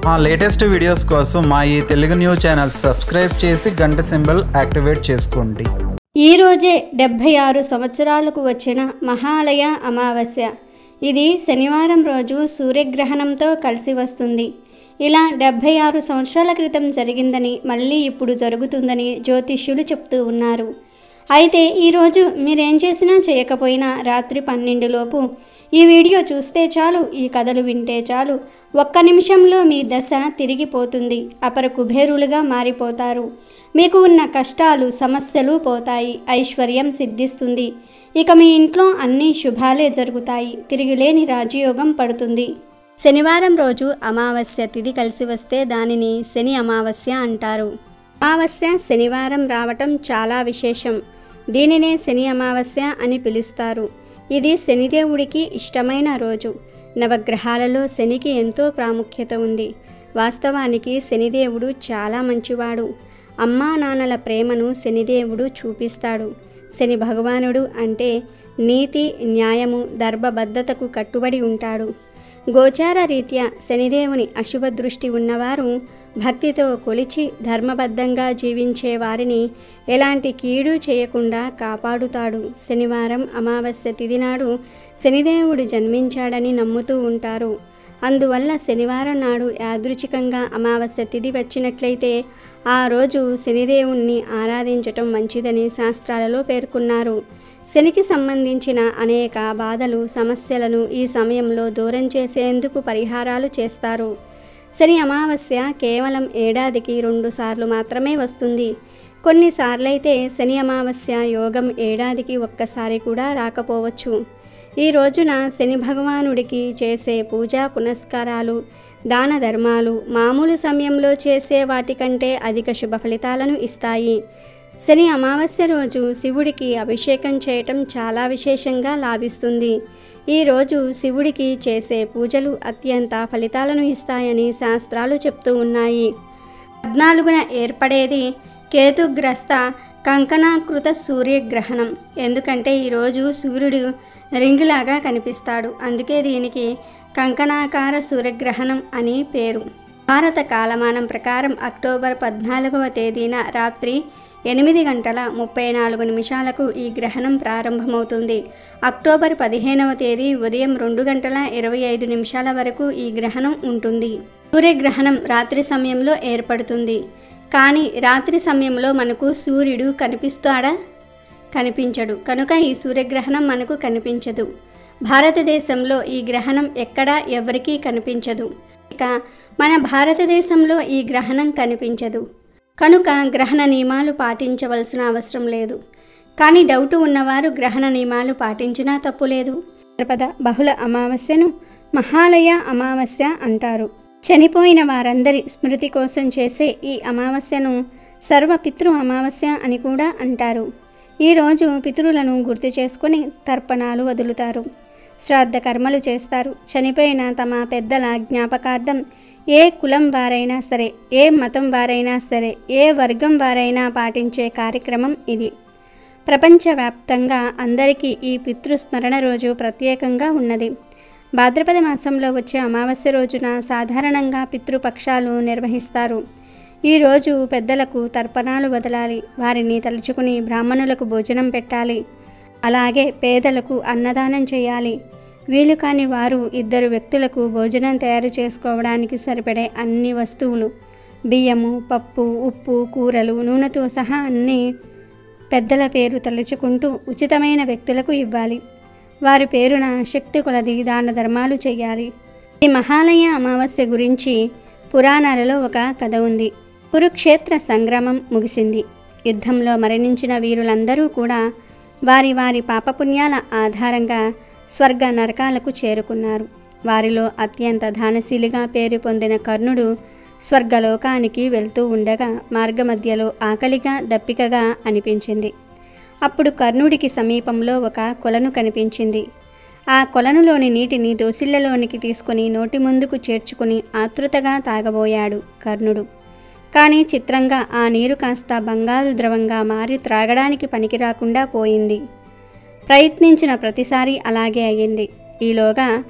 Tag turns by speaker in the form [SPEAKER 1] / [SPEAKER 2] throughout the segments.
[SPEAKER 1] మా latest videos కోసం మా ఈ తెలుగు న్యూస్ ఛానల్ సబ్స్క్రైబ్ చేసి గంట సింబల్ యాక్టివేట్ చేసుకోండి
[SPEAKER 2] ఈ రోజే డెబ్భై ఆరు సంవత్సరాలకు వచ్చిన మహాలయ అమావాస్య ఇది శనివారం రోజు సూర్యగ్రహణంతో కలిసి వస్తుంది ఇలా డెబ్భై ఆరు సంవత్సరాల క్రితం జరిగిందని మళ్ళీ ఇప్పుడు జరుగుతుందని జ్యోతిష్యులు చెప్తూ ఉన్నారు అయితే ఈరోజు మీరేం చేసినా చేయకపోయినా రాత్రి పన్నెండులోపు ఈ వీడియో చూస్తే చాలు ఈ కథలు వింటే చాలు ఒక్క నిమిషంలో మీ దశ తిరిగిపోతుంది అపర కుబేరులుగా మారిపోతారు మీకు ఉన్న కష్టాలు సమస్యలు పోతాయి ఐశ్వర్యం సిద్ధిస్తుంది ఇక మీ ఇంట్లో అన్ని శుభాలే జరుగుతాయి తిరిగిలేని రాజయోగం పడుతుంది శనివారం రోజు అమావాస్య తిథి కలిసి వస్తే దానిని శని అమావాస్య అంటారు అమావాస్య శనివారం రావటం చాలా విశేషం దీనినే శని అమావాస్య అని పిలుస్తారు ఇది శనిదేవుడికి ఇష్టమైన రోజు నవగ్రహాలలో శనికి ఎంతో ప్రాముఖ్యత ఉంది వాస్తవానికి శనిదేవుడు చాలా మంచివాడు అమ్మా నాన్నల ప్రేమను శనిదేవుడు చూపిస్తాడు శని భగవానుడు అంటే నీతి న్యాయము ధర్మబద్ధతకు కట్టుబడి ఉంటాడు గోచార రీత్యా శనిదేవుని అశుభ దృష్టి ఉన్నవారు భక్తితో కొలిచి ధర్మబద్ధంగా జీవించే వారిని ఎలాంటి కీడు చేయకుండా కాపాడుతాడు శనివారం అమావాస్య తిథి నాడు శనిదేవుడు జన్మించాడని నమ్ముతూ ఉంటారు అందువల్ల శనివారం నాడు యాదృచ్ఛికంగా అమావాస్య తిథి వచ్చినట్లయితే ఆ రోజు శనిదేవుణ్ణి ఆరాధించటం మంచిదని శాస్త్రాలలో పేర్కొన్నారు శనికి సంబంధించిన అనేక బాధలు సమస్యలను ఈ సమయంలో దూరం చేసేందుకు పరిహారాలు చేస్తారు శని అమావాస్య కేవలం ఏడాదికి రెండు సార్లు మాత్రమే వస్తుంది కొన్నిసార్లైతే శని అమావాస్య యోగం ఏడాదికి ఒక్కసారి కూడా రాకపోవచ్చు ఈ రోజున శని భగవానుడికి చేసే పూజా పునస్కారాలు దాన ధర్మాలు మామూలు సమయంలో చేసే వాటికంటే అధిక శుభ ఫలితాలను ఇస్తాయి శని అమావాస్య రోజు శివుడికి అభిషేకం చేయటం చాలా విశేషంగా లాభిస్తుంది ఈ రోజు శివుడికి చేసే పూజలు అత్యంత ఫలితాలను ఇస్తాయని శాస్త్రాలు చెప్తూ ఉన్నాయి పద్నాలుగున ఏర్పడేది కేతుగ్రస్త కంకణాకృత సూర్యగ్రహణం ఎందుకంటే ఈరోజు సూర్యుడు రింగులాగా కనిపిస్తాడు అందుకే దీనికి కంకణాకార సూర్యగ్రహణం అని పేరు భారత కాలమానం ప్రకారం అక్టోబర్ పద్నాలుగవ తేదీన రాత్రి ఎనిమిది గంటల ముప్పై నాలుగు నిమిషాలకు ఈ గ్రహణం ప్రారంభమవుతుంది అక్టోబర్ పదిహేనవ తేదీ ఉదయం రెండు గంటల ఇరవై ఐదు నిమిషాల వరకు ఈ గ్రహణం ఉంటుంది సూర్యగ్రహణం రాత్రి సమయంలో ఏర్పడుతుంది కానీ రాత్రి సమయంలో మనకు సూర్యుడు కనిపిస్తాడా కనిపించడు కనుక ఈ సూర్యగ్రహణం మనకు కనిపించదు భారతదేశంలో ఈ గ్రహణం ఎక్కడా ఎవరికీ కనిపించదు ఇక మన భారతదేశంలో ఈ గ్రహణం కనిపించదు కనుక గ్రహణ నియమాలు పాటించవలసిన అవసరం లేదు కానీ డౌట్ ఉన్నవారు గ్రహణ నియమాలు పాటించినా తప్పు లేదు ద్రపద బహుళ అమావాస్యను మహాలయ అమావాస్య అంటారు చనిపోయిన వారందరి స్మృతి కోసం చేసే ఈ అమావాస్యను సర్వపితృ అమావాస్య అని కూడా అంటారు ఈరోజు పితరులను గుర్తు చేసుకొని తర్పణాలు వదులుతారు శ్రాద్ధ కర్మలు చేస్తారు చనిపోయిన తమ పెద్దల జ్ఞాపకార్థం ఏ కులం వారైనా సరే ఏ మతం వారైనా సరే ఏ వర్గం వారైనా పాటించే కార్యక్రమం ఇది ప్రపంచవ్యాప్తంగా అందరికీ ఈ పితృస్మరణ రోజు ప్రత్యేకంగా ఉన్నది భాద్రపద మాసంలో వచ్చే అమావాస్య రోజున సాధారణంగా పితృపక్షాలు నిర్వహిస్తారు ఈ రోజు పెద్దలకు తర్పణాలు వదలాలి వారిని తలుచుకుని బ్రాహ్మణులకు భోజనం పెట్టాలి అలాగే పేదలకు అన్నదానం చేయాలి వీలు కాని వారు ఇద్దరు వ్యక్తులకు భోజనం తయారు చేసుకోవడానికి సరిపడే అన్ని వస్తువులు బియ్యము పప్పు ఉప్పు కూరలు నూనెతో సహా అన్ని పెద్దల పేరు తలుచుకుంటూ ఉచితమైన వ్యక్తులకు ఇవ్వాలి వారి పేరున శక్తి కొలది దాన ధర్మాలు చేయాలి ఈ మహాలయ అమావాస్య గురించి పురాణాలలో ఒక కథ ఉంది కురుక్షేత్ర సంగ్రామం ముగిసింది యుద్ధంలో మరణించిన వీరులందరూ కూడా వారి వారి పాపపుణ్యాల ఆధారంగా స్వర్గ నరకాలకు చేరుకున్నారు వారిలో అత్యంత దానశీలిగా పేరు పొందిన కర్ణుడు స్వర్గలోకానికి వెళ్తూ ఉండగా మార్గమధ్యలో ఆకలిగా దప్పికగా అనిపించింది అప్పుడు కర్ణుడికి సమీపంలో ఒక కొలను కనిపించింది ఆ కొలనులోని నీటిని దోసిళ్లలోనికి తీసుకుని నోటి ముందుకు చేర్చుకుని ఆతృతగా తాగబోయాడు కర్ణుడు కానీ చిత్రంగా ఆ నీరు కాస్త బంగారు ద్రవంగా మారి త్రాగడానికి పనికి రాకుండా పోయింది ప్రయత్నించిన ప్రతిసారి అలాగే అయ్యింది ఈలోగా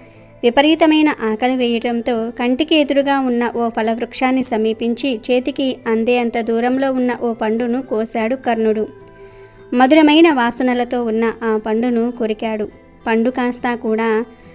[SPEAKER 2] విపరీతమైన ఆకలి వేయడంతో కంటికి ఎదురుగా ఉన్న ఓ ఫలవృక్షాన్ని సమీపించి చేతికి అందే అంత దూరంలో ఉన్న ఓ పండును కోశాడు కర్ణుడు మధురమైన వాసనలతో ఉన్న ఆ పండును కొరికాడు పండు కాస్తా కూడా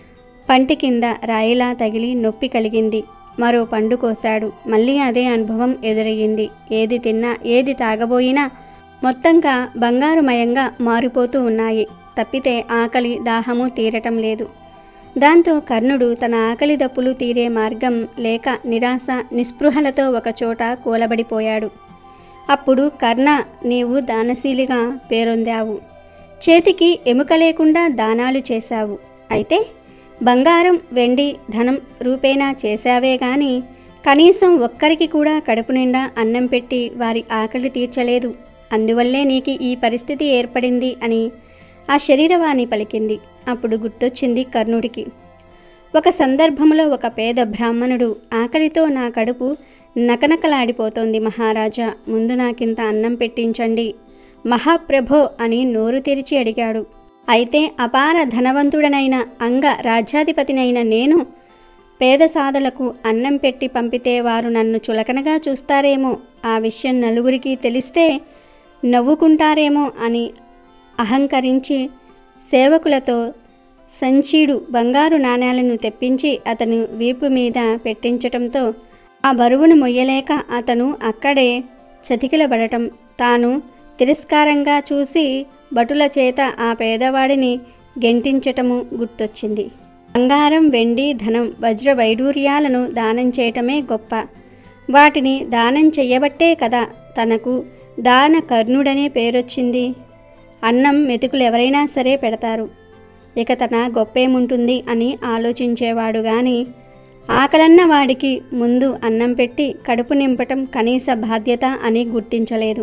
[SPEAKER 2] పంటి కింద రాయిలా తగిలి నొప్పి కలిగింది మరో పండు కోశాడు మళ్ళీ అదే అనుభవం ఎదురయ్యింది ఏది తిన్నా ఏది తాగబోయినా మొత్తంగా బంగారుమయంగా మారిపోతూ ఉన్నాయి తప్పితే ఆకలి దాహము తీరటం లేదు దాంతో కర్ణుడు తన ఆకలి దప్పులు తీరే మార్గం లేక నిరాశ నిస్పృహలతో ఒకచోట కూలబడిపోయాడు అప్పుడు కర్ణ నీవు దానశీలిగా పేరొందావు చేతికి ఎముక లేకుండా దానాలు చేశావు అయితే బంగారం వెండి ధనం రూపేణా చేశావే గాని కనీసం ఒక్కరికి కూడా కడుపు నిండా అన్నం పెట్టి వారి ఆకలి తీర్చలేదు అందువల్లే నీకు ఈ పరిస్థితి ఏర్పడింది అని ఆ శరీరవాణి పలికింది అప్పుడు గుర్తొచ్చింది కర్ణుడికి ఒక సందర్భంలో ఒక పేద బ్రాహ్మణుడు ఆకలితో నా కడుపు నకనకలాడిపోతోంది మహారాజా ముందు నాకింత అన్నం పెట్టించండి మహాప్రభో అని నోరు తెరిచి అడిగాడు అయితే అపార ధనవంతుడనైన అంగ రాజ్యాధిపతినైన నేను పేద సాధులకు అన్నం పెట్టి పంపితే వారు నన్ను చులకనగా చూస్తారేమో ఆ విషయం నలుగురికి తెలిస్తే నవ్వుకుంటారేమో అని అహంకరించి సేవకులతో సంచీడు బంగారు నాణేలను తెప్పించి అతను వీపు మీద పెట్టించటంతో ఆ బరువును మొయ్యలేక అతను అక్కడే చతికిలబడటం తాను తిరస్కారంగా చూసి భటుల చేత ఆ పేదవాడిని గెంటించటము గుర్తొచ్చింది బంగారం వెండి ధనం వజ్ర వైడూర్యాలను దానం చేయటమే గొప్ప వాటిని దానం చెయ్యబట్టే కదా తనకు దాన కర్ణుడనే పేరొచ్చింది అన్నం మెతుకులు ఎవరైనా సరే పెడతారు ఇక తన గొప్పేముంటుంది అని ఆలోచించేవాడు గాని ఆకలన్న వాడికి ముందు అన్నం పెట్టి కడుపు నింపటం కనీస బాధ్యత అని గుర్తించలేదు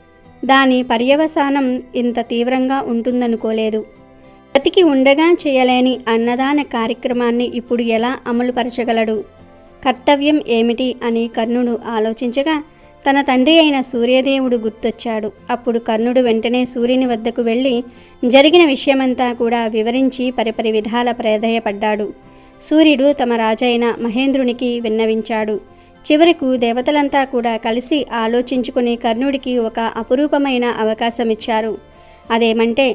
[SPEAKER 2] దాని పర్యవసానం ఇంత తీవ్రంగా ఉంటుందనుకోలేదు బ్రతికి ఉండగా చేయలేని అన్నదాన కార్యక్రమాన్ని ఇప్పుడు ఎలా అమలుపరచగలడు కర్తవ్యం ఏమిటి అని కర్ణుడు ఆలోచించగా తన తండ్రి అయిన సూర్యదేవుడు గుర్తొచ్చాడు అప్పుడు కర్ణుడు వెంటనే సూర్యుని వద్దకు వెళ్ళి జరిగిన విషయమంతా కూడా వివరించి పరిపరి విధాల ప్రధేయపడ్డాడు సూర్యుడు తమ రాజైన మహేంద్రునికి విన్నవించాడు చివరకు దేవతలంతా కూడా కలిసి ఆలోచించుకుని కర్ణుడికి ఒక అపురూపమైన అవకాశమిచ్చారు అదేమంటే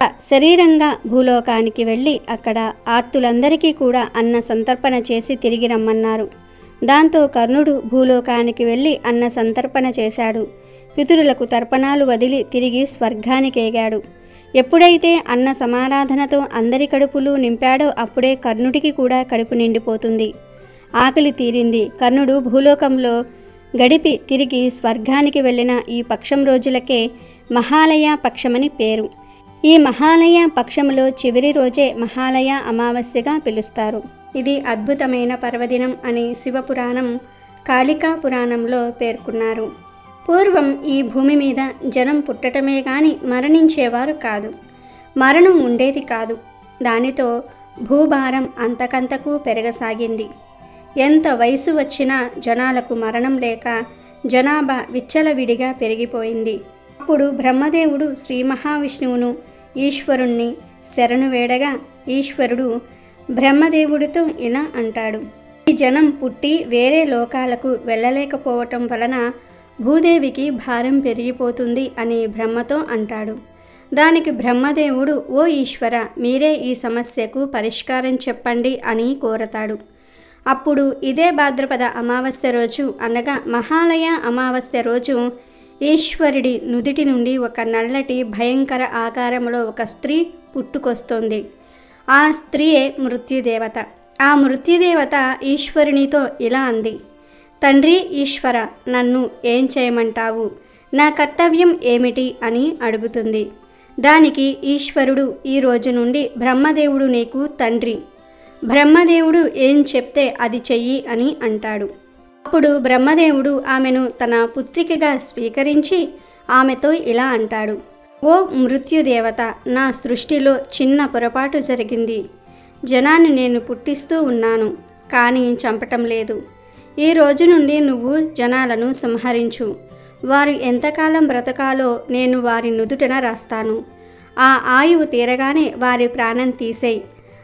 [SPEAKER 2] శరీరంగా భూలోకానికి వెళ్ళి అక్కడ ఆర్తులందరికీ కూడా అన్న సంతర్పణ చేసి తిరిగి రమ్మన్నారు దాంతో కర్ణుడు భూలోకానికి వెళ్ళి అన్న సంతర్పణ చేశాడు పితరులకు తర్పణాలు వదిలి తిరిగి స్వర్గానికేగాడు ఎప్పుడైతే అన్న సమారాధనతో అందరి కడుపులు నింపాడో అప్పుడే కర్ణుడికి కూడా కడుపు నిండిపోతుంది ఆకలి తీరింది కర్ణుడు భూలోకంలో గడిపి తిరిగి స్వర్గానికి వెళ్ళిన ఈ పక్షం రోజులకే మహాలయ పక్షమని పేరు ఈ మహాలయ పక్షములో చివరి రోజే మహాలయ అమావాస్యగా పిలుస్తారు ఇది అద్భుతమైన పర్వదినం అని శివపురాణం కాళికా పురాణంలో పేర్కొన్నారు పూర్వం ఈ భూమి మీద జనం పుట్టటమే గాని మరణించేవారు కాదు మరణం ఉండేది కాదు దానితో భూభారం అంతకంతకు పెరగసాగింది ఎంత వయసు వచ్చినా జనాలకు మరణం లేక జనాభా విచ్చలవిడిగా పెరిగిపోయింది అప్పుడు బ్రహ్మదేవుడు శ్రీ మహావిష్ణువును ఈశ్వరుణ్ణి శరణు వేడగా ఈశ్వరుడు బ్రహ్మదేవుడితో ఇలా అంటాడు ఈ జనం పుట్టి వేరే లోకాలకు వెళ్ళలేకపోవటం వలన భూదేవికి భారం పెరిగిపోతుంది అని బ్రహ్మతో అంటాడు దానికి బ్రహ్మదేవుడు ఓ ఈశ్వర మీరే ఈ సమస్యకు పరిష్కారం చెప్పండి అని కోరతాడు అప్పుడు ఇదే భాద్రపద అమావాస్య రోజు అనగా మహాలయ అమావాస్య రోజు ఈశ్వరుడి నుదిటి నుండి ఒక నల్లటి భయంకర ఆకారంలో ఒక స్త్రీ పుట్టుకొస్తోంది ఆ స్త్రీయే మృత్యుదేవత ఆ మృత్యుదేవత ఈశ్వరునితో ఇలా అంది తండ్రి ఈశ్వర నన్ను ఏం చేయమంటావు నా కర్తవ్యం ఏమిటి అని అడుగుతుంది దానికి ఈశ్వరుడు ఈ రోజు నుండి బ్రహ్మదేవుడు నీకు తండ్రి బ్రహ్మదేవుడు ఏం చెప్తే అది చెయ్యి అని అంటాడు అప్పుడు బ్రహ్మదేవుడు ఆమెను తన పుత్రికగా స్వీకరించి ఆమెతో ఇలా అంటాడు ఓ మృత్యుదేవత నా సృష్టిలో చిన్న పొరపాటు జరిగింది జనాన్ని నేను పుట్టిస్తూ ఉన్నాను కానీ చంపటం లేదు ఈ రోజు నుండి నువ్వు జనాలను సంహరించు వారు ఎంతకాలం బ్రతకాలో నేను వారి నుదుటన రాస్తాను ఆ ఆయువు తీరగానే వారి ప్రాణం తీసేయి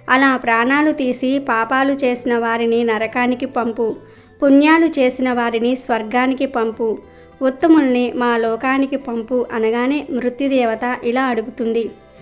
[SPEAKER 2] అలా ప్రాణాలు తీసి పాపాలు చేసిన వారిని నరకానికి పంపు పుణ్యాలు చేసిన వారిని స్వర్గానికి పంపు ఉత్తముల్ని మా లోకానికి పంపు అనగానే మృత్యుదేవత ఇలా అడుగుతుంది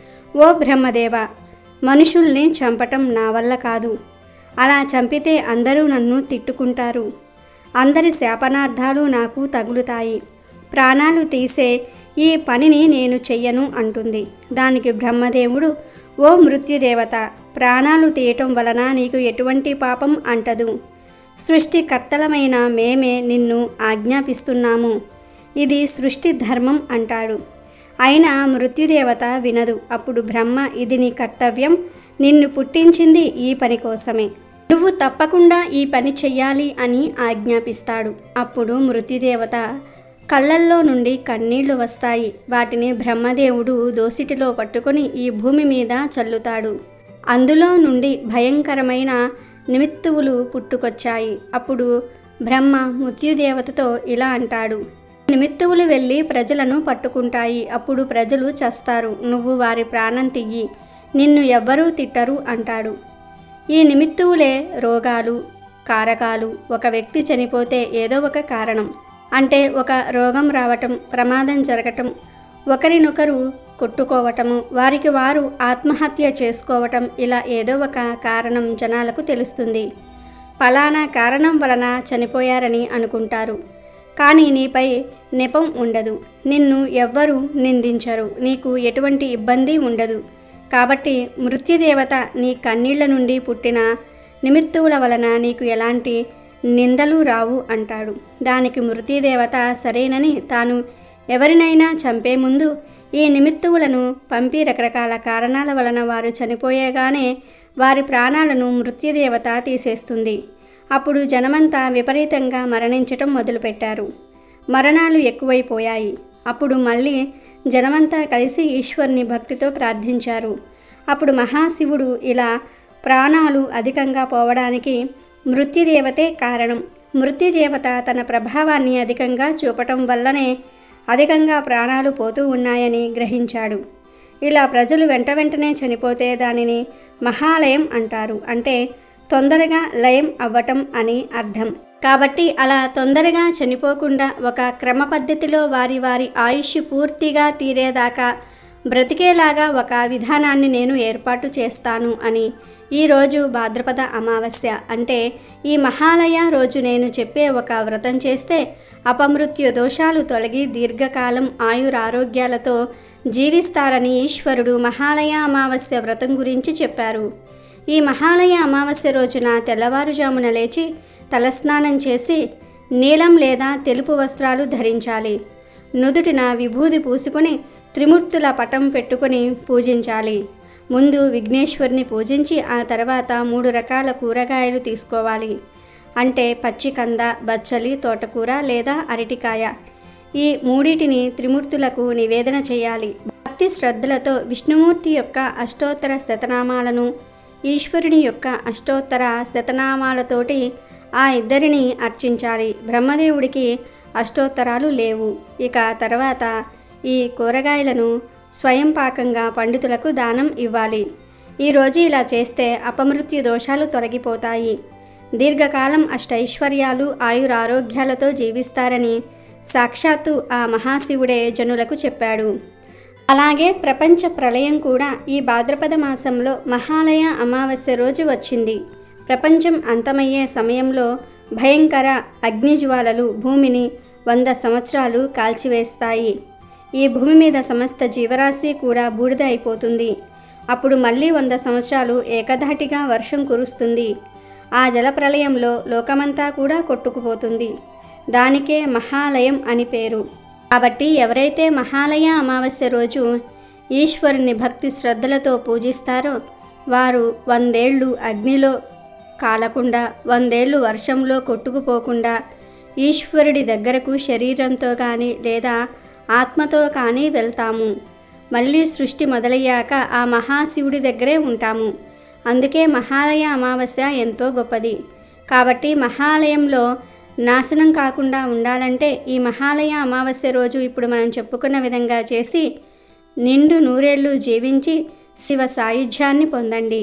[SPEAKER 2] ఓ బ్రహ్మదేవ మనుషుల్ని చంపటం నా వల్ల కాదు అలా చంపితే అందరూ నన్ను తిట్టుకుంటారు అందరి శాపనార్థాలు నాకు తగులుతాయి ప్రాణాలు తీసే ఈ పనిని నేను చెయ్యను అంటుంది దానికి బ్రహ్మదేవుడు ఓ మృత్యుదేవత ప్రాణాలు తీయటం వలన నీకు ఎటువంటి పాపం అంటదు సృష్టికర్తలమైన మేమే నిన్ను ఆజ్ఞాపిస్తున్నాము ఇది సృష్టి ధర్మం అంటాడు అయినా మృత్యుదేవత వినదు అప్పుడు బ్రహ్మ ఇది నీ కర్తవ్యం నిన్ను పుట్టించింది ఈ పని కోసమే నువ్వు తప్పకుండా ఈ పని చెయ్యాలి అని ఆజ్ఞాపిస్తాడు అప్పుడు మృత్యుదేవత కళ్ళల్లో నుండి కన్నీళ్లు వస్తాయి వాటిని బ్రహ్మదేవుడు దోసిటిలో పట్టుకొని ఈ భూమి మీద చల్లుతాడు అందులో నుండి భయంకరమైన నిమిత్తువులు పుట్టుకొచ్చాయి అప్పుడు బ్రహ్మ మృత్యుదేవతతో ఇలా అంటాడు నిమిత్తువులు వెళ్ళి ప్రజలను పట్టుకుంటాయి అప్పుడు ప్రజలు చస్తారు నువ్వు వారి ప్రాణం తియ్యి నిన్ను ఎవ్వరూ తిట్టరు అంటాడు ఈ నిమిత్తువులే రోగాలు కారకాలు ఒక వ్యక్తి చనిపోతే ఏదో ఒక కారణం అంటే ఒక రోగం రావటం ప్రమాదం జరగటం ఒకరినొకరు కొట్టుకోవటము వారికి వారు ఆత్మహత్య చేసుకోవటం ఇలా ఏదో ఒక కారణం జనాలకు తెలుస్తుంది ఫలానా కారణం వలన చనిపోయారని అనుకుంటారు కానీ నీపై నెపం ఉండదు నిన్ను ఎవ్వరూ నిందించరు నీకు ఎటువంటి ఇబ్బంది ఉండదు కాబట్టి మృత్యుదేవత నీ కన్నీళ్ల నుండి పుట్టిన నిమిత్తువుల వలన నీకు ఎలాంటి నిందలు రావు అంటాడు దానికి మృత్యుదేవత సరేనని తాను ఎవరినైనా చంపే ముందు ఈ నిమిత్తువులను పంపి రకరకాల కారణాల వలన వారు చనిపోయేగానే వారి ప్రాణాలను మృత్యుదేవత తీసేస్తుంది అప్పుడు జనమంతా విపరీతంగా మరణించటం మొదలుపెట్టారు మరణాలు ఎక్కువైపోయాయి అప్పుడు మళ్ళీ జనమంతా కలిసి ఈశ్వరుని భక్తితో ప్రార్థించారు అప్పుడు మహాశివుడు ఇలా ప్రాణాలు అధికంగా పోవడానికి మృత్యుదేవతే కారణం మృత్యుదేవత తన ప్రభావాన్ని అధికంగా చూపటం వల్లనే అధికంగా ప్రాణాలు పోతూ ఉన్నాయని గ్రహించాడు ఇలా ప్రజలు వెంట వెంటనే చనిపోతే దానిని మహాలయం అంటారు అంటే తొందరగా లయం అవ్వటం అని అర్థం కాబట్టి అలా తొందరగా చనిపోకుండా ఒక క్రమ పద్ధతిలో వారి వారి ఆయుష్ పూర్తిగా తీరేదాకా బ్రతికేలాగా ఒక విధానాన్ని నేను ఏర్పాటు చేస్తాను అని ఈరోజు భాద్రపద అమావాస్య అంటే ఈ మహాలయ రోజు నేను చెప్పే ఒక వ్రతం చేస్తే అపమృత్యు దోషాలు తొలగి దీర్ఘకాలం ఆయురారోగ్యాలతో జీవిస్తారని ఈశ్వరుడు మహాలయ అమావాస్య వ్రతం గురించి చెప్పారు ఈ మహాలయ అమావాస్య రోజున తెల్లవారుజామున లేచి తలస్నానం చేసి నీలం లేదా తెలుపు వస్త్రాలు ధరించాలి నుదుటిన విభూది పూసుకొని త్రిమూర్తుల పటం పెట్టుకొని పూజించాలి ముందు విఘ్నేశ్వరుని పూజించి ఆ తర్వాత మూడు రకాల కూరగాయలు తీసుకోవాలి అంటే పచ్చికంద బచ్చలి తోటకూర లేదా అరటికాయ ఈ మూడిటిని త్రిమూర్తులకు నివేదన చేయాలి భక్తి శ్రద్ధలతో విష్ణుమూర్తి యొక్క అష్టోత్తర శతనామాలను ఈశ్వరుని యొక్క అష్టోత్తర శతనామాలతోటి ఆ ఇద్దరిని అర్చించాలి బ్రహ్మదేవుడికి అష్టోత్తరాలు లేవు ఇక తర్వాత ఈ కూరగాయలను స్వయం పాకంగా పండితులకు దానం ఇవ్వాలి ఈరోజు ఇలా చేస్తే అపమృత్యు దోషాలు తొలగిపోతాయి దీర్ఘకాలం అష్టైశ్వర్యాలు ఆయురారోగ్యాలతో జీవిస్తారని సాక్షాత్తు ఆ మహాశివుడే జనులకు చెప్పాడు అలాగే ప్రపంచ ప్రళయం కూడా ఈ భాద్రపద మాసంలో మహాలయ అమావాస్య రోజు వచ్చింది ప్రపంచం అంతమయ్యే సమయంలో భయంకర అగ్నిజ్వాలలు భూమిని వంద సంవత్సరాలు కాల్చివేస్తాయి ఈ భూమి మీద సమస్త జీవరాశి కూడా బూడిద అయిపోతుంది అప్పుడు మళ్ళీ వంద సంవత్సరాలు ఏకధాటిగా వర్షం కురుస్తుంది ఆ జలప్రలయంలో లోకమంతా కూడా కొట్టుకుపోతుంది దానికే మహాలయం అని పేరు కాబట్టి ఎవరైతే మహాలయ అమావాస్య రోజు ఈశ్వరుని భక్తి శ్రద్ధలతో పూజిస్తారో వారు వందేళ్ళు అగ్నిలో కాలకుండా వందేళ్ళు వర్షంలో కొట్టుకుపోకుండా ఈశ్వరుడి దగ్గరకు శరీరంతో కానీ లేదా ఆత్మతో కానీ వెళ్తాము మళ్ళీ సృష్టి మొదలయ్యాక ఆ మహాశివుడి దగ్గరే ఉంటాము అందుకే మహాలయ అమావాస్య ఎంతో గొప్పది కాబట్టి మహాలయంలో నాశనం కాకుండా ఉండాలంటే ఈ మహాలయ అమావాస్య రోజు ఇప్పుడు మనం చెప్పుకున్న విధంగా చేసి నిండు నూరేళ్లు జీవించి శివ సాయుధ్యాన్ని పొందండి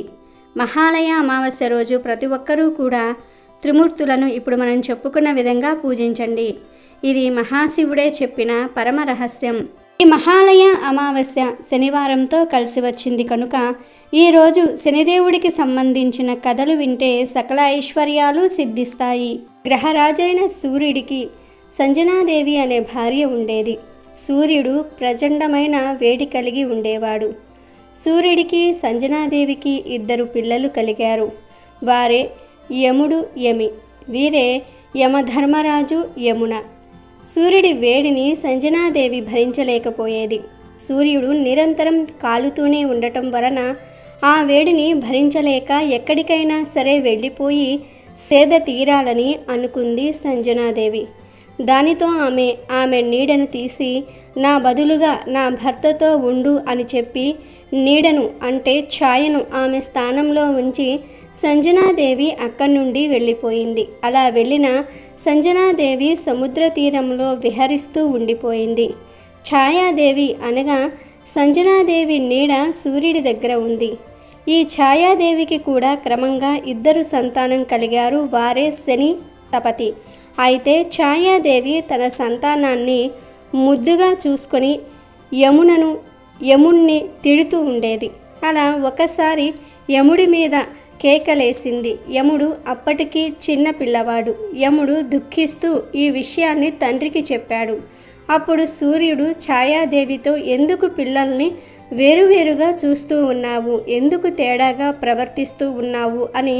[SPEAKER 2] మహాలయ అమావాస్య రోజు ప్రతి ఒక్కరూ కూడా త్రిమూర్తులను ఇప్పుడు మనం చెప్పుకున్న విధంగా పూజించండి ఇది మహాశివుడే చెప్పిన పరమ రహస్యం ఈ మహాలయ అమావాస్య శనివారంతో కలిసి వచ్చింది కనుక ఈరోజు శనిదేవుడికి సంబంధించిన కథలు వింటే సకల ఐశ్వర్యాలు సిద్ధిస్తాయి గ్రహరాజైన సూర్యుడికి సంజనాదేవి అనే భార్య ఉండేది సూర్యుడు ప్రచండమైన వేడి కలిగి ఉండేవాడు సూర్యుడికి సంజనాదేవికి ఇద్దరు పిల్లలు కలిగారు వారే యముడు యమి వీరే యమధర్మరాజు యమున సూర్యుడి వేడిని సంజనాదేవి భరించలేకపోయేది సూర్యుడు నిరంతరం కాలుతూనే ఉండటం వలన ఆ వేడిని భరించలేక ఎక్కడికైనా సరే వెళ్ళిపోయి సేద తీరాలని అనుకుంది సంజనాదేవి దానితో ఆమె ఆమె నీడను తీసి నా బదులుగా నా భర్తతో ఉండు అని చెప్పి నీడను అంటే ఛాయను ఆమె స్థానంలో ఉంచి సంజనాదేవి అక్కడి నుండి వెళ్ళిపోయింది అలా వెళ్ళిన సంజనాదేవి సముద్ర తీరంలో విహరిస్తూ ఉండిపోయింది ఛాయాదేవి అనగా సంజనాదేవి నీడ సూర్యుడి దగ్గర ఉంది ఈ ఛాయాదేవికి కూడా క్రమంగా ఇద్దరు సంతానం కలిగారు వారే శని తపతి అయితే ఛాయాదేవి తన సంతానాన్ని ముద్దుగా చూసుకొని యమునను యముణ్ణి తిడుతూ ఉండేది అలా ఒకసారి యముడి మీద కేకలేసింది యముడు అప్పటికి చిన్న పిల్లవాడు యముడు దుఃఖిస్తూ ఈ విషయాన్ని తండ్రికి చెప్పాడు అప్పుడు సూర్యుడు ఛాయాదేవితో ఎందుకు పిల్లల్ని వేరువేరుగా చూస్తూ ఉన్నావు ఎందుకు తేడాగా ప్రవర్తిస్తూ ఉన్నావు అని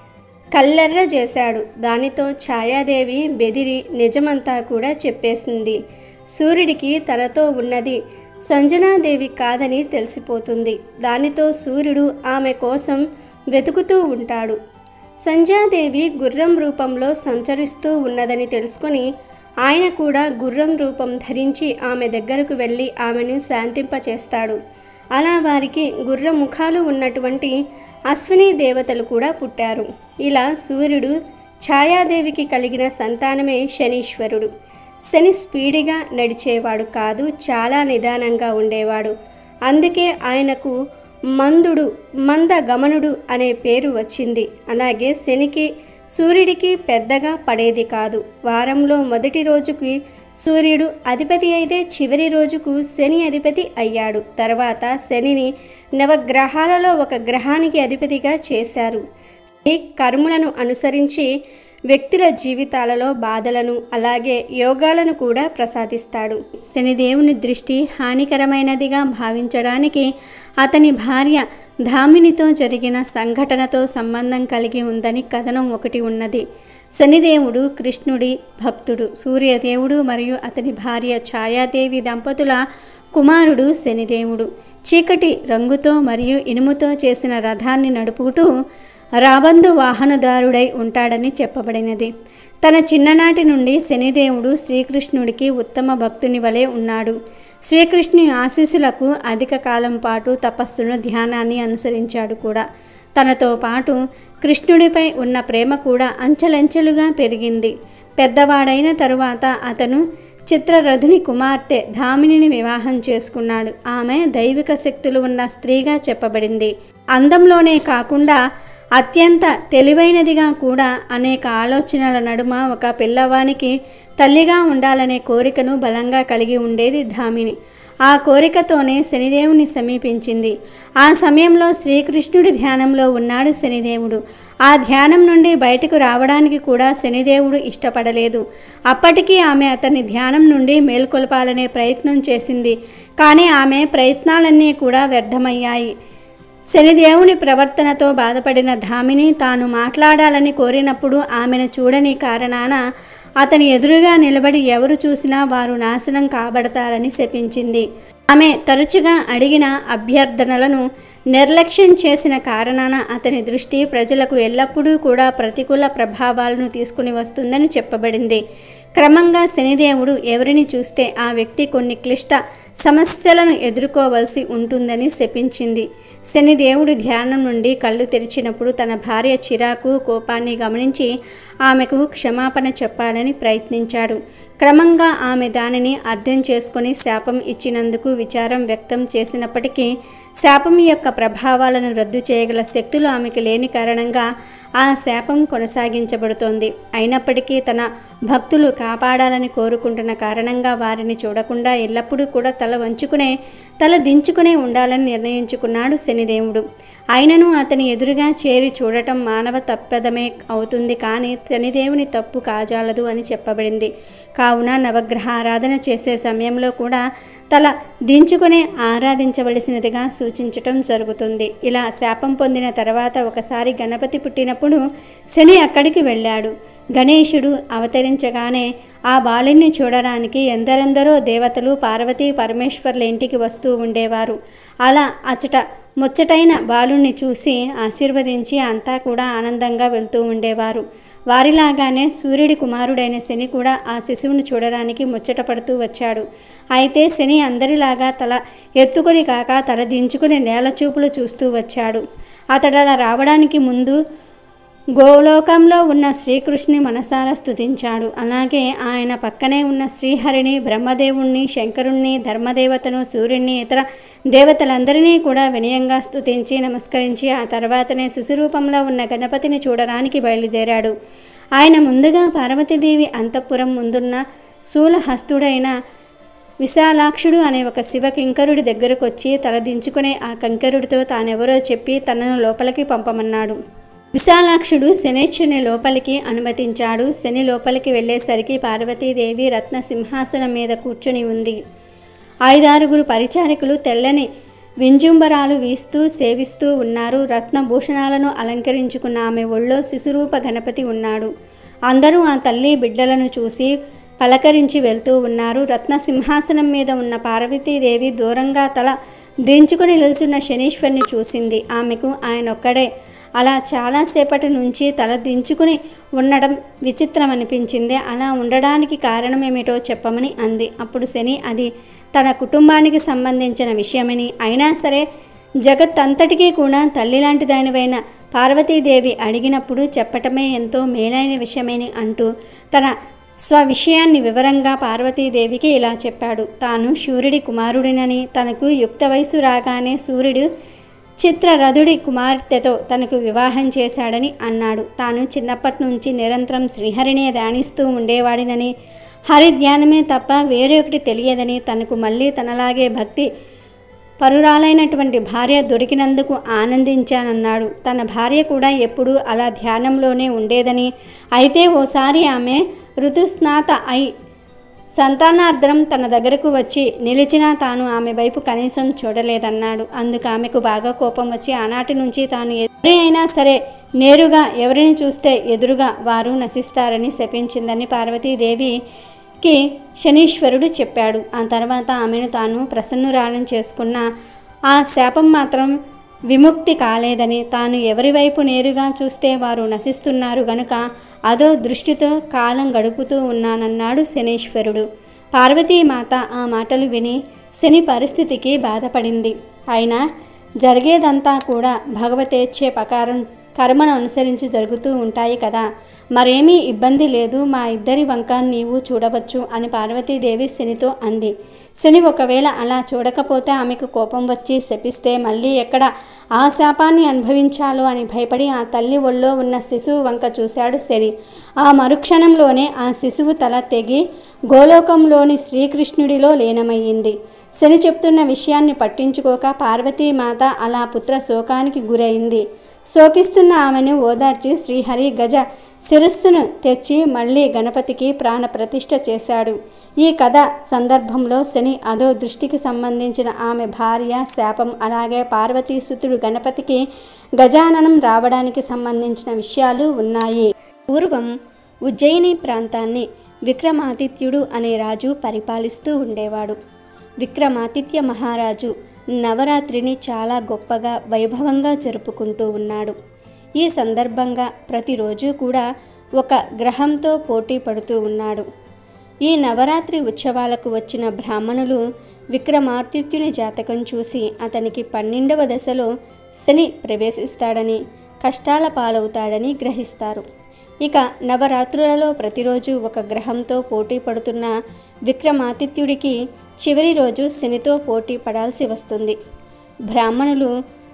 [SPEAKER 2] కల్లెర్ర చేశాడు దానితో ఛాయాదేవి బెదిరి నిజమంతా కూడా చెప్పేసింది సూర్యుడికి తనతో ఉన్నది సంజనాదేవి కాదని తెలిసిపోతుంది దానితో సూర్యుడు ఆమె కోసం వెతుకుతూ ఉంటాడు సంధ్యాదేవి గుర్రం రూపంలో సంచరిస్తూ ఉన్నదని తెలుసుకొని ఆయన కూడా గుర్రం రూపం ధరించి ఆమె దగ్గరకు వెళ్ళి ఆమెను శాంతింపచేస్తాడు అలా వారికి గుర్ర ముఖాలు ఉన్నటువంటి అశ్విని దేవతలు కూడా పుట్టారు ఇలా సూర్యుడు ఛాయాదేవికి కలిగిన సంతానమే శనీశ్వరుడు శని స్పీడిగా నడిచేవాడు కాదు చాలా నిదానంగా ఉండేవాడు అందుకే ఆయనకు మందుడు మంద గమనుడు అనే పేరు వచ్చింది అలాగే శనికి సూర్యుడికి పెద్దగా పడేది కాదు వారంలో మొదటి రోజుకి సూర్యుడు అధిపతి అయితే చివరి రోజుకు శని అధిపతి అయ్యాడు తర్వాత శనిని నవగ్రహాలలో ఒక గ్రహానికి అధిపతిగా చేశారు ఈ కర్ములను అనుసరించి వ్యక్తుల జీవితాలలో బాధలను అలాగే యోగాలను కూడా ప్రసాదిస్తాడు శనిదేవుని దృష్టి హానికరమైనదిగా భావించడానికి అతని భార్య ధామినితో జరిగిన సంఘటనతో సంబంధం కలిగి ఉందని కథనం ఒకటి ఉన్నది శనిదేవుడు కృష్ణుడి భక్తుడు సూర్యదేవుడు మరియు అతని భార్య ఛాయాదేవి దంపతుల కుమారుడు శనిదేవుడు చీకటి రంగుతో మరియు ఇనుముతో చేసిన రథాన్ని నడుపుతూ రాబందు వాహనదారుడై ఉంటాడని చెప్పబడినది తన చిన్ననాటి నుండి శనిదేవుడు శ్రీకృష్ణుడికి ఉత్తమ భక్తుని వలె ఉన్నాడు శ్రీకృష్ణుని ఆశీస్సులకు అధిక కాలం పాటు తపస్సును ధ్యానాన్ని అనుసరించాడు కూడా తనతో పాటు కృష్ణుడిపై ఉన్న ప్రేమ కూడా అంచెలంచెలుగా పెరిగింది పెద్దవాడైన తరువాత అతను చిత్రరథుని కుమార్తె ధామినిని వివాహం చేసుకున్నాడు ఆమె దైవిక శక్తులు ఉన్న స్త్రీగా చెప్పబడింది అందంలోనే కాకుండా అత్యంత తెలివైనదిగా కూడా అనేక ఆలోచనల నడుమ ఒక పిల్లవానికి తల్లిగా ఉండాలనే కోరికను బలంగా కలిగి ఉండేది ధామిని ఆ కోరికతోనే శనిదేవుని సమీపించింది ఆ సమయంలో శ్రీకృష్ణుడి ధ్యానంలో ఉన్నాడు శనిదేవుడు ఆ ధ్యానం నుండి బయటకు రావడానికి కూడా శనిదేవుడు ఇష్టపడలేదు అప్పటికీ ఆమె అతని ధ్యానం నుండి మేల్కొల్పాలనే ప్రయత్నం చేసింది కానీ ఆమె ప్రయత్నాలన్నీ కూడా వ్యర్థమయ్యాయి శనిదేవుని ప్రవర్తనతో బాధపడిన ధామిని తాను మాట్లాడాలని కోరినప్పుడు ఆమెను చూడని కారణాన అతని ఎదురుగా నిలబడి ఎవరు చూసినా వారు నాశనం కాబడతారని శపించింది ఆమె తరచుగా అడిగిన అభ్యర్థనలను నిర్లక్ష్యం చేసిన కారణాన అతని దృష్టి ప్రజలకు ఎల్లప్పుడూ కూడా ప్రతికూల ప్రభావాలను తీసుకుని వస్తుందని చెప్పబడింది క్రమంగా శనిదేవుడు ఎవరిని చూస్తే ఆ వ్యక్తి కొన్ని క్లిష్ట సమస్యలను ఎదుర్కోవలసి ఉంటుందని శపించింది శనిదేవుడు ధ్యానం నుండి కళ్ళు తెరిచినప్పుడు తన భార్య చిరాకు కోపాన్ని గమనించి ఆమెకు క్షమాపణ చెప్పాలని ప్రయత్నించాడు క్రమంగా ఆమె దానిని అర్థం చేసుకొని శాపం ఇచ్చినందుకు విచారం వ్యక్తం చేసినప్పటికీ శాపం యొక్క ప్రభావాలను రద్దు చేయగల శక్తులు ఆమెకు లేని కారణంగా ఆ శాపం కొనసాగించబడుతోంది అయినప్పటికీ తన భక్తులు కాపాడాలని కోరుకుంటున్న కారణంగా వారిని చూడకుండా ఎల్లప్పుడూ కూడా తల వంచుకునే తల దించుకునే ఉండాలని నిర్ణయించుకున్నాడు శనిదేవుడు అయినను అతని ఎదురుగా చేరి చూడటం మానవ తప్పెదమే అవుతుంది కానీ శనిదేవుని తప్పు కాజాలదు అని చెప్పబడింది కావున నవగ్రహ ఆరాధన చేసే సమయంలో కూడా తల దించుకునే ఆరాధించవలసినదిగా సూచించటం జరుగుతుంది ఇలా శాపం పొందిన తర్వాత ఒకసారి గణపతి పుట్టినప్పుడు శని అక్కడికి వెళ్ళాడు గణేశుడు అవతరించగానే ఆ బాలుని చూడడానికి ఎందరెందరో దేవతలు పార్వతీ పరమేశ్వర్ల ఇంటికి వస్తూ ఉండేవారు అలా అచట ముచ్చటైన బాలుని చూసి ఆశీర్వదించి అంతా కూడా ఆనందంగా వెళ్తూ ఉండేవారు వారిలాగానే సూర్యుడి కుమారుడైన శని కూడా ఆ శిశువును చూడడానికి ముచ్చట పడుతూ వచ్చాడు అయితే శని అందరిలాగా తల ఎత్తుకొని కాక తల దించుకుని నేల చూపులు చూస్తూ వచ్చాడు అతడు అలా రావడానికి ముందు గోలోకంలో ఉన్న శ్రీకృష్ణుని మనసారా స్తుతించాడు అలాగే ఆయన పక్కనే ఉన్న శ్రీహరిని బ్రహ్మదేవుణ్ణి శంకరుణ్ణి ధర్మదేవతను సూర్యుణ్ణి ఇతర దేవతలందరినీ కూడా వినయంగా స్తుతించి నమస్కరించి ఆ తర్వాతనే శిశురూపంలో ఉన్న గణపతిని చూడడానికి బయలుదేరాడు ఆయన ముందుగా పార్వతీదేవి అంతఃపురం ముందున్న శూలహస్తుడైన విశాలాక్షుడు అనే ఒక శివ కింకరుడి దగ్గరకు వచ్చి తలదించుకునే ఆ కంకరుడితో తానెవరో చెప్పి తనను లోపలికి పంపమన్నాడు విశాలాక్షుడు శనేశ్వరుని లోపలికి అనుమతించాడు శని లోపలికి వెళ్ళేసరికి పార్వతీదేవి రత్న సింహాసనం మీద కూర్చొని ఉంది ఐదారుగురు పరిచారకులు తెల్లని వింజుంబరాలు వీస్తూ సేవిస్తూ ఉన్నారు రత్నభూషణాలను అలంకరించుకున్న ఆమె ఒళ్ళో శిశురూప గణపతి ఉన్నాడు అందరూ ఆ తల్లి బిడ్డలను చూసి పలకరించి వెళ్తూ ఉన్నారు రత్న సింహాసనం మీద ఉన్న పార్వతీదేవి దూరంగా తల దించుకుని నిలుచున్న శనీశ్వరిని చూసింది ఆమెకు ఆయన ఒక్కడే అలా చాలాసేపటి నుంచి తల దించుకుని ఉండడం విచిత్రం అనిపించింది అలా ఉండడానికి కారణమేమిటో చెప్పమని అంది అప్పుడు శని అది తన కుటుంబానికి సంబంధించిన విషయమని అయినా సరే జగత్ అంతటికీ కూడా తల్లి లాంటి దానివైన పార్వతీదేవి అడిగినప్పుడు చెప్పటమే ఎంతో మేలైన విషయమని అంటూ తన స్వ విషయాన్ని వివరంగా పార్వతీదేవికి ఇలా చెప్పాడు తాను సూర్యుడి కుమారుడినని తనకు యుక్త వయసు రాగానే సూర్యుడు చిత్రరథుడి కుమార్తెతో తనకు వివాహం చేశాడని అన్నాడు తాను చిన్నప్పటి నుంచి నిరంతరం శ్రీహరినే ధ్యానిస్తూ ఉండేవాడినని హరి ధ్యానమే తప్ప వేరొకటి తెలియదని తనకు మళ్ళీ తనలాగే భక్తి పరురాలైనటువంటి భార్య దొరికినందుకు ఆనందించానన్నాడు తన భార్య కూడా ఎప్పుడూ అలా ధ్యానంలోనే ఉండేదని అయితే ఓసారి ఆమె ఋతుస్నాత అయి సంతానార్థం తన దగ్గరకు వచ్చి నిలిచినా తాను ఆమె వైపు కనీసం చూడలేదన్నాడు అందుకు ఆమెకు బాగా కోపం వచ్చి ఆనాటి నుంచి తాను ఎవరి అయినా సరే నేరుగా ఎవరిని చూస్తే ఎదురుగా వారు నశిస్తారని శపించిందని పార్వతీదేవికి శనీశ్వరుడు చెప్పాడు ఆ తర్వాత ఆమెను తాను ప్రసన్నురాలను చేసుకున్న ఆ శాపం మాత్రం విముక్తి కాలేదని తాను ఎవరి వైపు నేరుగా చూస్తే వారు నశిస్తున్నారు గనుక అదో దృష్టితో కాలం గడుపుతూ ఉన్నానన్నాడు శనీశ్వరుడు పార్వతీమాత ఆ మాటలు విని శని పరిస్థితికి బాధపడింది అయినా జరిగేదంతా కూడా భగవతేచ్ఛే ప్రకారం కర్మను అనుసరించి జరుగుతూ ఉంటాయి కదా మరేమీ ఇబ్బంది లేదు మా ఇద్దరి వంక నీవు చూడవచ్చు అని పార్వతీదేవి శనితో అంది శని ఒకవేళ అలా చూడకపోతే ఆమెకు కోపం వచ్చి శపిస్తే మళ్ళీ ఎక్కడ ఆ శాపాన్ని అనుభవించాలో అని భయపడి ఆ తల్లి ఒళ్ళో ఉన్న శిశువు వంక చూశాడు శని ఆ మరుక్షణంలోనే ఆ శిశువు తల తెగి గోలోకంలోని శ్రీకృష్ణుడిలో లీనమయ్యింది శని చెప్తున్న విషయాన్ని పట్టించుకోక పార్వతీమాత అలా పుత్ర శోకానికి గురైంది శోకిస్తున్న ఆమెను ఓదార్చి శ్రీహరి గజ శిరస్సును తెచ్చి మళ్ళీ గణపతికి ప్రాణ ప్రతిష్ఠ చేశాడు ఈ కథ సందర్భంలో శని అదో దృష్టికి సంబంధించిన ఆమె భార్య శాపం అలాగే పార్వతీసుతుడు గణపతికి గజాననం రావడానికి సంబంధించిన విషయాలు ఉన్నాయి పూర్వం ఉజ్జయిని ప్రాంతాన్ని విక్రమాదిత్యుడు అనే రాజు పరిపాలిస్తూ ఉండేవాడు విక్రమాదిత్య మహారాజు నవరాత్రిని చాలా గొప్పగా వైభవంగా జరుపుకుంటూ ఉన్నాడు ఈ సందర్భంగా ప్రతిరోజు కూడా ఒక గ్రహంతో పోటీ పడుతూ ఉన్నాడు ఈ నవరాత్రి ఉత్సవాలకు వచ్చిన బ్రాహ్మణులు విక్రమాదిత్యుని జాతకం చూసి అతనికి పన్నెండవ దశలో శని ప్రవేశిస్తాడని కష్టాల పాలవుతాడని గ్రహిస్తారు ఇక నవరాత్రులలో ప్రతిరోజు ఒక గ్రహంతో పోటీ పడుతున్న విక్రమాదిత్యుడికి చివరి రోజు శనితో పోటీ పడాల్సి వస్తుంది బ్రాహ్మణులు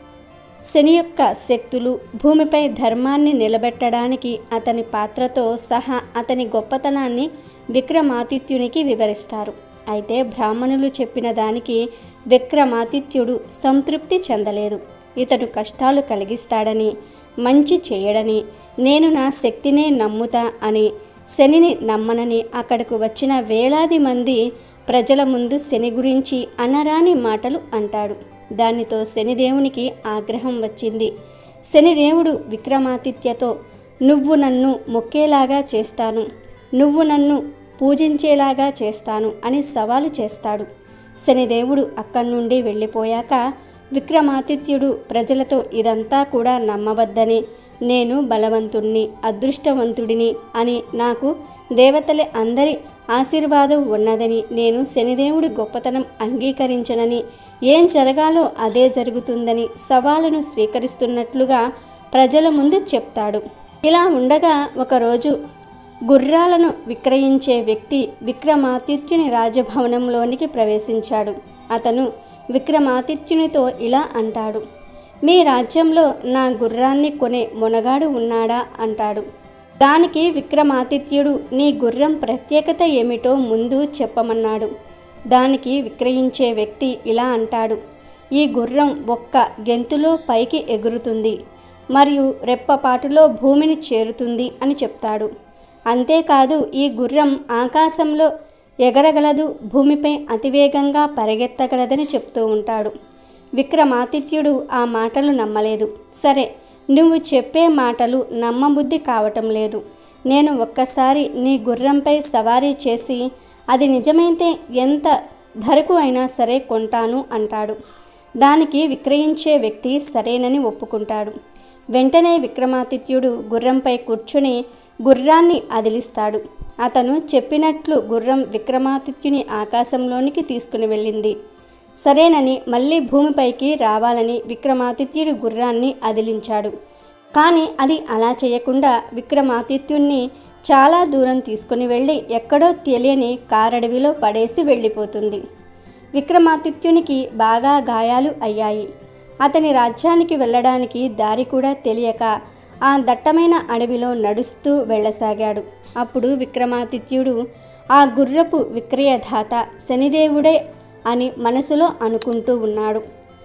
[SPEAKER 2] శని యొక్క శక్తులు భూమిపై ధర్మాన్ని నిలబెట్టడానికి అతని పాత్రతో సహా అతని గొప్పతనాన్ని విక్రమాదిత్యునికి వివరిస్తారు అయితే బ్రాహ్మణులు చెప్పిన దానికి విక్రమాదిత్యుడు సంతృప్తి చెందలేదు ఇతడు కష్టాలు కలిగిస్తాడని మంచి చేయడని నేను నా శక్తినే నమ్ముతా అని శనిని నమ్మనని అక్కడకు వచ్చిన వేలాది మంది ప్రజల ముందు శని గురించి అనరాని మాటలు అంటాడు దానితో శనిదేవునికి ఆగ్రహం వచ్చింది శనిదేవుడు విక్రమాదిత్యతో నువ్వు నన్ను మొక్కేలాగా చేస్తాను నువ్వు నన్ను పూజించేలాగా చేస్తాను అని సవాలు చేస్తాడు శనిదేవుడు అక్కడి నుండి వెళ్ళిపోయాక విక్రమాదిత్యుడు ప్రజలతో ఇదంతా కూడా నమ్మవద్దని నేను బలవంతుణ్ణి అదృష్టవంతుడిని అని నాకు దేవతలే అందరి ఆశీర్వాదం ఉన్నదని నేను శనిదేవుడి గొప్పతనం అంగీకరించనని ఏం జరగాలో అదే జరుగుతుందని సవాలును స్వీకరిస్తున్నట్లుగా ప్రజల ముందు చెప్తాడు ఇలా ఉండగా ఒకరోజు గుర్రాలను విక్రయించే వ్యక్తి విక్రమాదిత్యుని రాజభవనంలోనికి ప్రవేశించాడు అతను విక్రమాదిత్యునితో ఇలా అంటాడు మీ రాజ్యంలో నా గుర్రాన్ని కొనే మొనగాడు ఉన్నాడా అంటాడు దానికి విక్రమాదిత్యుడు నీ గుర్రం ప్రత్యేకత ఏమిటో ముందు చెప్పమన్నాడు దానికి విక్రయించే వ్యక్తి ఇలా అంటాడు ఈ గుర్రం ఒక్క గెంతులో పైకి ఎగురుతుంది మరియు రెప్పపాటులో భూమిని చేరుతుంది అని చెప్తాడు అంతేకాదు ఈ గుర్రం ఆకాశంలో ఎగరగలదు భూమిపై అతివేగంగా పరిగెత్తగలదని చెప్తూ ఉంటాడు విక్రమాదిత్యుడు ఆ మాటలు నమ్మలేదు సరే నువ్వు చెప్పే మాటలు నమ్మబుద్ధి కావటం లేదు నేను ఒక్కసారి నీ గుర్రంపై సవారీ చేసి అది నిజమైతే ఎంత ధరకు అయినా సరే కొంటాను అంటాడు దానికి విక్రయించే వ్యక్తి సరేనని ఒప్పుకుంటాడు వెంటనే విక్రమాదిత్యుడు గుర్రంపై కూర్చుని గుర్రాన్ని అదిలిస్తాడు అతను చెప్పినట్లు గుర్రం విక్రమాదిత్యుని ఆకాశంలోనికి తీసుకుని వెళ్ళింది సరేనని మళ్ళీ భూమిపైకి రావాలని విక్రమాదిత్యుడు గుర్రాన్ని అదిలించాడు కానీ అది అలా చేయకుండా విక్రమాదిత్యుణ్ణి చాలా దూరం తీసుకుని వెళ్ళి ఎక్కడో తెలియని కారడవిలో పడేసి వెళ్ళిపోతుంది విక్రమాదిత్యునికి బాగా గాయాలు అయ్యాయి అతని రాజ్యానికి వెళ్ళడానికి దారి కూడా తెలియక ఆ దట్టమైన అడవిలో నడుస్తూ వెళ్ళసాగాడు అప్పుడు విక్రమాదిత్యుడు ఆ గుర్రపు విక్రయదాత శనిదేవుడే అని మనసులో అనుకుంటూ ఉన్నాడు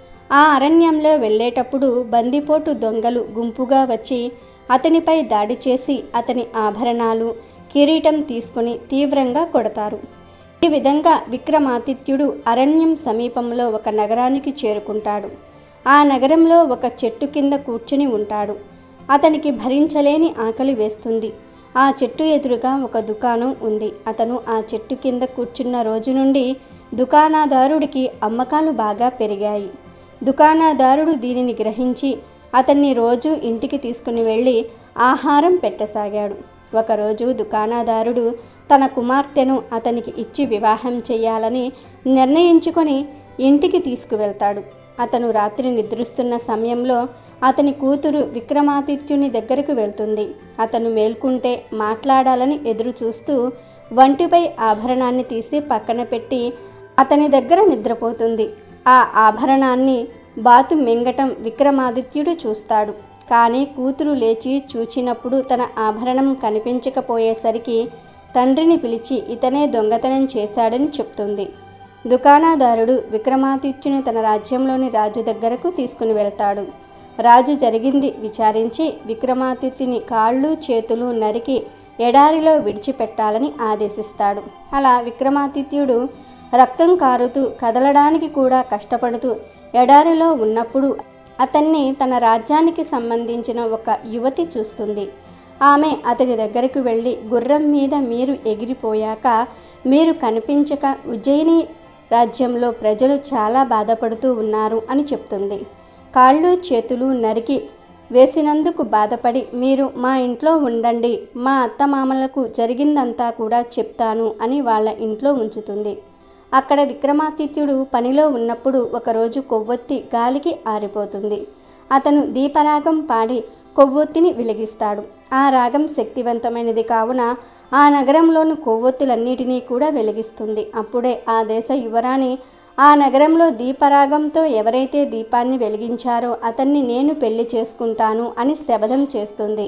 [SPEAKER 2] ఆ అరణ్యంలో వెళ్ళేటప్పుడు బందిపోటు దొంగలు గుంపుగా వచ్చి అతనిపై దాడి చేసి అతని ఆభరణాలు కిరీటం తీసుకుని తీవ్రంగా కొడతారు ఈ విధంగా విక్రమాదిత్యుడు అరణ్యం సమీపంలో ఒక నగరానికి చేరుకుంటాడు ఆ నగరంలో ఒక చెట్టు కింద కూర్చుని ఉంటాడు అతనికి భరించలేని ఆకలి వేస్తుంది ఆ చెట్టు ఎదురుగా ఒక దుకాణం ఉంది అతను ఆ చెట్టు కింద కూర్చున్న రోజు నుండి దుకాణదారుడికి అమ్మకాలు బాగా పెరిగాయి దుకాణదారుడు దీనిని గ్రహించి అతన్ని రోజు ఇంటికి తీసుకుని వెళ్ళి ఆహారం పెట్టసాగాడు ఒకరోజు దుకాణదారుడు తన కుమార్తెను అతనికి ఇచ్చి వివాహం చేయాలని నిర్ణయించుకొని ఇంటికి తీసుకువెళ్తాడు అతను రాత్రి నిద్రిస్తున్న సమయంలో అతని కూతురు విక్రమాదిత్యుని దగ్గరకు వెళ్తుంది అతను మేల్కుంటే మాట్లాడాలని ఎదురు చూస్తూ వంటిపై ఆభరణాన్ని తీసి పక్కన పెట్టి అతని దగ్గర నిద్రపోతుంది ఆ ఆభరణాన్ని బాతు మింగటం విక్రమాదిత్యుడు చూస్తాడు కానీ కూతురు లేచి చూచినప్పుడు తన ఆభరణం కనిపించకపోయేసరికి తండ్రిని పిలిచి ఇతనే దొంగతనం చేశాడని చెప్తుంది దుకాణదారుడు విక్రమాదిత్యుని తన రాజ్యంలోని రాజు దగ్గరకు తీసుకుని వెళ్తాడు రాజు జరిగింది విచారించి విక్రమాదిత్యుని కాళ్ళు చేతులు నరికి ఎడారిలో విడిచిపెట్టాలని ఆదేశిస్తాడు అలా విక్రమాదిత్యుడు రక్తం కారుతూ కదలడానికి కూడా కష్టపడుతూ ఎడారిలో ఉన్నప్పుడు అతన్ని తన రాజ్యానికి సంబంధించిన ఒక యువతి చూస్తుంది ఆమె అతని దగ్గరకు వెళ్ళి గుర్రం మీద మీరు ఎగిరిపోయాక మీరు కనిపించక ఉజ్జయిని రాజ్యంలో ప్రజలు చాలా బాధపడుతూ ఉన్నారు అని చెప్తుంది కాళ్ళు చేతులు నరికి వేసినందుకు బాధపడి మీరు మా ఇంట్లో ఉండండి మా అత్తమామలకు జరిగిందంతా కూడా చెప్తాను అని వాళ్ళ ఇంట్లో ఉంచుతుంది అక్కడ విక్రమాదిత్యుడు పనిలో ఉన్నప్పుడు ఒకరోజు కొవ్వొత్తి గాలికి ఆరిపోతుంది అతను దీపరాగం పాడి కొవ్వొత్తిని వెలిగిస్తాడు ఆ రాగం శక్తివంతమైనది కావున ఆ నగరంలోని కొవ్వొత్తులన్నిటినీ కూడా వెలిగిస్తుంది అప్పుడే ఆ దేశ యువరాణి ఆ నగరంలో దీపరాగంతో ఎవరైతే దీపాన్ని వెలిగించారో అతన్ని నేను పెళ్లి చేసుకుంటాను అని శబదం చేస్తుంది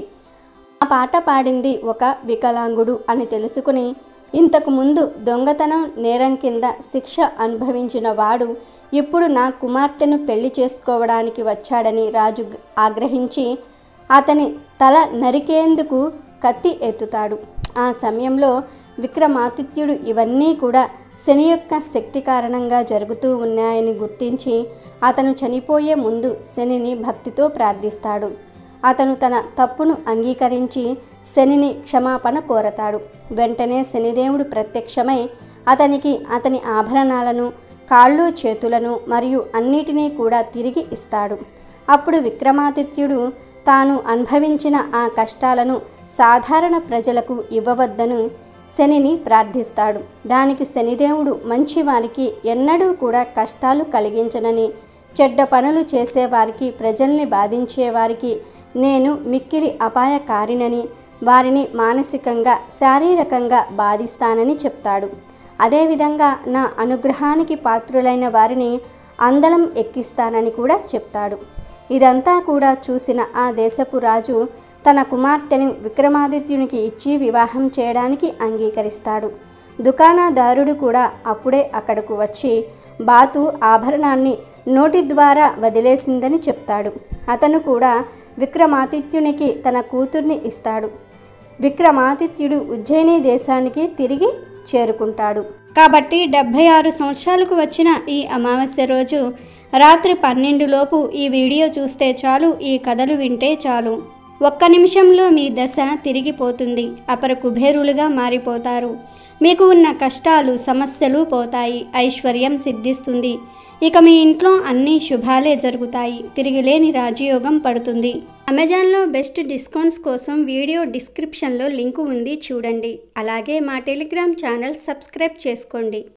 [SPEAKER 2] ఆ పాట పాడింది ఒక వికలాంగుడు అని తెలుసుకుని ఇంతకు ముందు దొంగతనం నేరం కింద శిక్ష అనుభవించిన వాడు ఇప్పుడు నా కుమార్తెను పెళ్లి చేసుకోవడానికి వచ్చాడని రాజు ఆగ్రహించి అతని తల నరికేందుకు కత్తి ఎత్తుతాడు ఆ సమయంలో విక్రమాతిథ్యుడు ఇవన్నీ కూడా శని యొక్క శక్తి కారణంగా జరుగుతూ ఉన్నాయని గుర్తించి అతను చనిపోయే ముందు శనిని భక్తితో ప్రార్థిస్తాడు అతను తన తప్పును అంగీకరించి శనిని క్షమాపణ కోరతాడు వెంటనే శనిదేవుడు ప్రత్యక్షమై అతనికి అతని ఆభరణాలను కాళ్ళు చేతులను మరియు అన్నిటినీ కూడా తిరిగి ఇస్తాడు అప్పుడు విక్రమాదిత్యుడు తాను అనుభవించిన ఆ కష్టాలను సాధారణ ప్రజలకు ఇవ్వవద్దను శనిని ప్రార్థిస్తాడు దానికి శనిదేవుడు మంచివారికి ఎన్నడూ కూడా కష్టాలు కలిగించనని చెడ్డ పనులు చేసేవారికి ప్రజల్ని బాధించేవారికి నేను మిక్కిలి అపాయకారినని వారిని మానసికంగా శారీరకంగా బాధిస్తానని చెప్తాడు అదేవిధంగా నా అనుగ్రహానికి పాత్రులైన వారిని అందలం ఎక్కిస్తానని కూడా చెప్తాడు ఇదంతా కూడా చూసిన ఆ దేశపు రాజు తన కుమార్తెను విక్రమాదిత్యునికి ఇచ్చి వివాహం చేయడానికి అంగీకరిస్తాడు దుకాణదారుడు కూడా అప్పుడే అక్కడకు వచ్చి బాతు ఆభరణాన్ని నోటి ద్వారా వదిలేసిందని చెప్తాడు అతను కూడా విక్రమాదిత్యునికి తన కూతుర్ని ఇస్తాడు విక్రమాదిత్యుడు ఉజ్జయిని దేశానికి తిరిగి చేరుకుంటాడు కాబట్టి డెబ్భై ఆరు సంవత్సరాలకు వచ్చిన ఈ అమావాస్య రోజు రాత్రి పన్నెండులోపు ఈ వీడియో చూస్తే చాలు ఈ కథలు వింటే చాలు ఒక్క నిమిషంలో మీ దశ తిరిగిపోతుంది అపర కుబేరులుగా మారిపోతారు మీకు ఉన్న కష్టాలు సమస్యలు పోతాయి ఐశ్వర్యం సిద్ధిస్తుంది ఇక మీ ఇంట్లో అన్ని శుభాలే జరుగుతాయి తిరిగిలేని రాజయోగం పడుతుంది అమెజాన్లో బెస్ట్ డిస్కౌంట్స్ కోసం వీడియో డిస్క్రిప్షన్లో లింకు ఉంది చూడండి అలాగే మా టెలిగ్రామ్ ఛానల్ సబ్స్క్రైబ్ చేసుకోండి